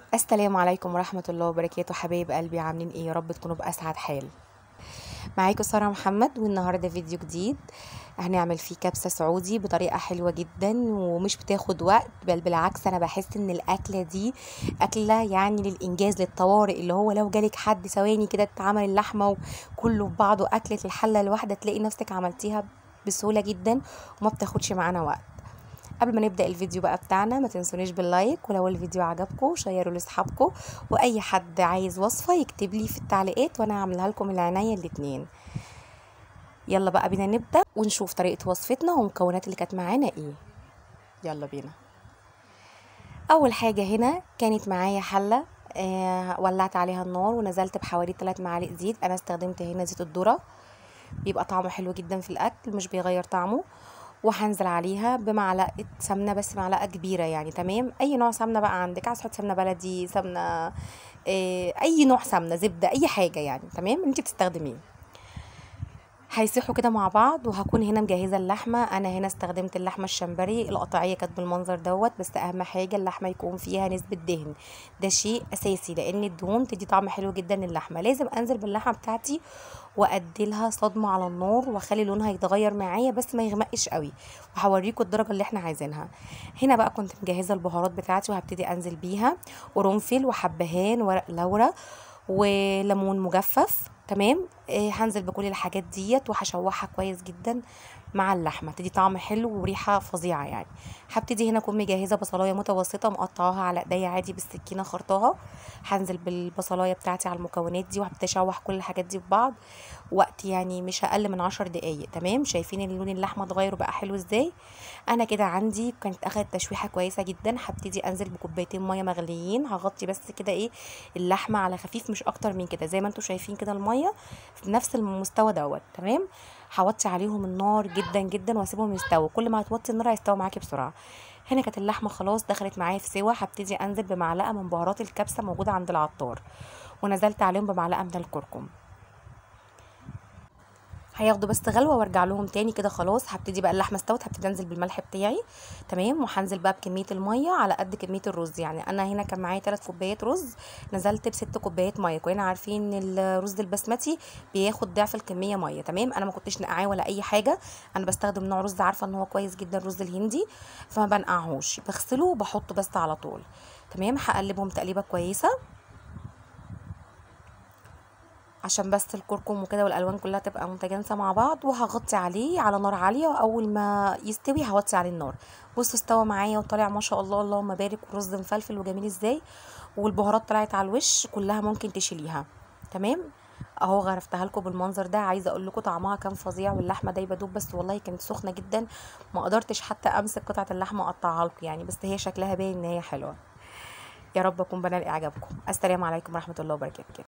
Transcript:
السلام عليكم ورحمة الله وبركاته حبايب قلبي عاملين ايه يا رب تكونوا بأسعد حال معاكم سارة محمد والنهاردة فيديو جديد هنعمل فيه كبسة سعودي بطريقة حلوة جدا ومش بتاخد وقت بل بالعكس انا بحس ان الاكلة دي اكلة يعني للانجاز للطوارئ اللي هو لو جالك حد ثواني كده اتعمل اللحمة وكله في بعضه اكلة الحلة الواحدة تلاقي نفسك عملتيها بسهولة جدا وما بتاخدش معانا وقت قبل ما نبدا الفيديو بقى بتاعنا ما تنسونيش باللايك ولو الفيديو عجبكم شيروا لاصحابكم واي حد عايز وصفه يكتب لي في التعليقات وانا هعملها لكم من عينيا الاتنين يلا بقى بينا نبدا ونشوف طريقه وصفتنا والمكونات اللي كانت معانا ايه يلا بينا اول حاجه هنا كانت معايا حله آه ولعت عليها النار ونزلت بحوالي 3 معالق زيت انا استخدمت هنا زيت الذره بيبقى طعمه حلو جدا في الاكل مش بيغير طعمه وهنزل عليها بمعلقه سمنه بس معلقه كبيره يعني تمام اي نوع سمنه بقى عندك عايز تحط سمنه بلدي سمنه إيه اي نوع سمنه زبده اي حاجه يعني تمام انت بتستخدميه هيسيحوا كده مع بعض وهكون هنا مجهزه اللحمه انا هنا استخدمت اللحمه الشمبري القطعيه كانت بالمنظر دوت بس اهم حاجه اللحمه يكون فيها نسبه دهن ده شيء اساسي لان الدهون تدي طعم حلو جدا للحمه لازم انزل باللحمه بتاعتي وادي لها صدمه على النار واخلي لونها يتغير معايا بس ما يغمقش قوي وهوريكم الدرجه اللي احنا عايزينها هنا بقى كنت مجهزه البهارات بتاعتي وهبتدي انزل بيها قرنفل وحبهان ورق لورا وليمون مجفف تمام آه هنزل بكل الحاجات ديت وهشوحها كويس جدا مع اللحمه تدي طعم حلو وريحه فظيعه يعني هبتدي هنا اكون مجهزه بصلايه متوسطه مقطعاها على ايديا عادي بالسكينه خرطاها هنزل بالبصلايه بتاعتي على المكونات دي وهبتدي اشوح كل الحاجات دي في بعض وقت يعني مش اقل من عشر دقايق تمام شايفين اللون اللحمه اتغير وبقى حلو ازاي انا كده عندي كانت اخدت تشويحه كويسه جدا هبتدي انزل بكوبايتين ميه مغليين هغطي بس كده ايه اللحمه على خفيف مش اكتر من كده زي ما انتم شايفين كده الميه في نفس المستوى دوت تمام هوطي عليهم النار جدا جدا واسيبهم يستووا كل ما هتوطي النار هيستووا معاكي بسرعه هنا كانت اللحمه خلاص دخلت معايا في سوا هبتدي انزل بمعلقه من بهارات الكبسه موجوده عند العطار ونزلت عليهم بمعلقه من الكركم هياخدوا بس غلوه وارجع لهم تاني كده خلاص هبتدي بقى اللحمه استوت هبتدي انزل بالملح بتاعي تمام وهنزل بقى بكميه الميه على قد كميه الرز يعني انا هنا كان معايا 3 كوبايات رز نزلت بست كوبايات ميه كلنا عارفين ان الرز البسمتي بياخد ضعف الكميه ميه تمام انا ما كنتش نقعاه ولا اي حاجه انا بستخدم نوع رز عارفه ان هو كويس جدا الرز الهندي فما بنقعهوش بغسله وبحطه بس على طول تمام هقلبهم تقليبه كويسه عشان بس الكركم وكده والالوان كلها تبقى متجانسه مع بعض وهغطي عليه على نار عاليه واول ما يستوي هوطي عليه النار بصوا استوى معايا وطالع ما شاء الله اللهم بارك ورز مفلفل وجميل ازاي والبهارات طلعت على الوش كلها ممكن تشيليها تمام اهو غرفتها لكم بالمنظر ده عايزه اقول لكم طعمها كان فظيع واللحمه دايبه دوب بس والله كانت سخنه جدا ما قدرتش حتى امسك قطعه اللحمه اقطعها لكم يعني بس هي شكلها باين ان هي حلوه يا رب اكون بنال اعجابكم السلام عليكم ورحمه الله وبركاته